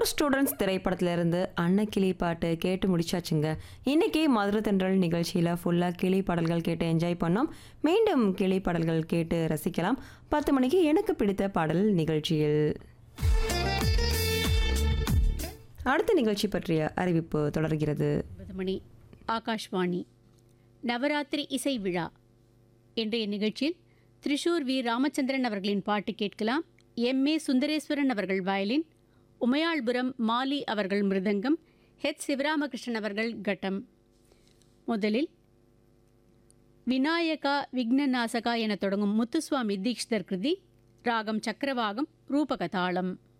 four students திரைப்படத்திலிருந்து அன்னக்கிளி பாட்டு கேட்டு முடிச்சாச்சுங்க இன்னைக்கு மதுரை தென்றல் நிகழ்ச்சியில் ஃபுல்லாக கிளி பாடல்கள் கேட்டு என்ஜாய் பண்ணோம் மீண்டும் கிளி பாடல்கள் கேட்டு ரசிக்கலாம் பத்து மணிக்கு எனக்கு பிடித்த பாடல் நிகழ்ச்சியில் அடுத்த நிகழ்ச்சி பற்றிய அறிவிப்பு தொடர்கிறது ஒன்பது மணி ஆகாஷ்வாணி நவராத்திரி இசை விழா இன்றைய நிகழ்ச்சியில் திரிஷூர் வி ராமச்சந்திரன் அவர்களின் பாட்டு கேட்கலாம் எம் ஏ சுந்தரேஸ்வரன் அவர்கள் வயலின் உமையாள்புரம் மாலி அவர்கள் மிருதங்கம் ஹெச் சிவராமகிருஷ்ணன் அவர்கள் கட்டம் முதலில் விநாயகா விக்னநாசகா என தொடங்கும் முத்துசுவாமி தீக்ஷிதர் கிருதி ராகம் சக்கரவாகம் ரூபகதாளம்